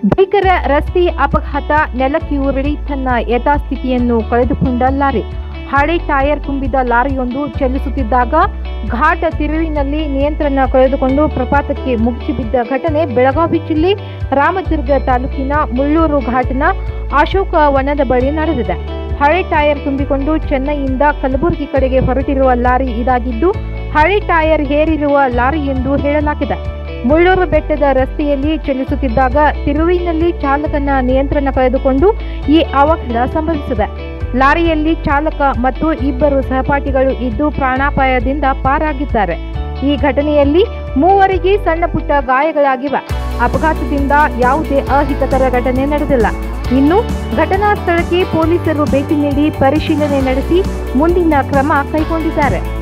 ಭೀಕರ ರಸ್ತೆ ಅಪಘಾತ ನೆಲಕ್ಕೆ ಉರುಳಿ ತನ್ನ ಯಥಾಸ್ಥಿತಿಯನ್ನು ಕಳೆದುಕೊಂಡ ಲಾರಿ ಹಳೆ ಟೈರ್ ತುಂಬಿದ ಲಾರಿಯೊಂದು ಚಲಿಸುತ್ತಿದ್ದಾಗ ಘಾಟ ತಿರುವಿನಲ್ಲಿ ನಿಯಂತ್ರಣ ಕಳೆದುಕೊಂಡು ಪ್ರಪಾತಕ್ಕೆ ಮುಗಿಸಿ ಬಿದ್ದ ಘಟನೆ ಬೆಳಗಾವಿ ಜಿಲ್ಲೆ ರಾಮದುರ್ಗ ತಾಲೂಕಿನ ಮುಳ್ಳೂರು ಘಾಟ್ನ ಅಶೋಕ ವನದ ಬಳಿ ನಡೆದಿದೆ ಹಳೆ ಟೈರ್ ತುಂಬಿಕೊಂಡು ಚೆನ್ನೈಯಿಂದ ಕಲಬುರಗಿ ಕಡೆಗೆ ಹೊರಟಿರುವ ಲಾರಿ ಇದಾಗಿದ್ದು ಹಳೆ ಟೈರ್ ಹೇರಿರುವ ಲಾರಿ ಎಂದು ಹೇಳಲಾಗಿದೆ ಮುಳ್ಳೂರು ಬೆಟ್ಟದ ರಸ್ತೆಯಲ್ಲಿ ಚಲಿಸುತ್ತಿದ್ದಾಗ ತಿರುವಿನಲ್ಲಿ ಚಾಲಕನ ನಿಯಂತ್ರಣ ಕಳೆದುಕೊಂಡು ಈ ಅವಘಡ ಸಂಭವಿಸಿದೆ ಲಾರಿಯಲ್ಲಿ ಚಾಲಕ ಮತ್ತು ಇಬ್ಬರು ಸಹಪಾಠಿಗಳು ಇದ್ದು ಪ್ರಾಣಾಪಾಯದಿಂದ ಪಾರಾಗಿದ್ದಾರೆ ಈ ಘಟನೆಯಲ್ಲಿ ಮೂವರಿಗೆ ಸಣ್ಣ ಪುಟ್ಟ ಗಾಯಗಳಾಗಿವೆ ಅಪಘಾತದಿಂದ ಯಾವುದೇ ಅಹಿತಕರ ಘಟನೆ ನಡೆದಿಲ್ಲ ಇನ್ನು ಘಟನಾ ಸ್ಥಳಕ್ಕೆ ಪೊಲೀಸರು ಭೇಟಿ ನೀಡಿ ಪರಿಶೀಲನೆ ನಡೆಸಿ ಮುಂದಿನ ಕ್ರಮ ಕೈಗೊಂಡಿದ್ದಾರೆ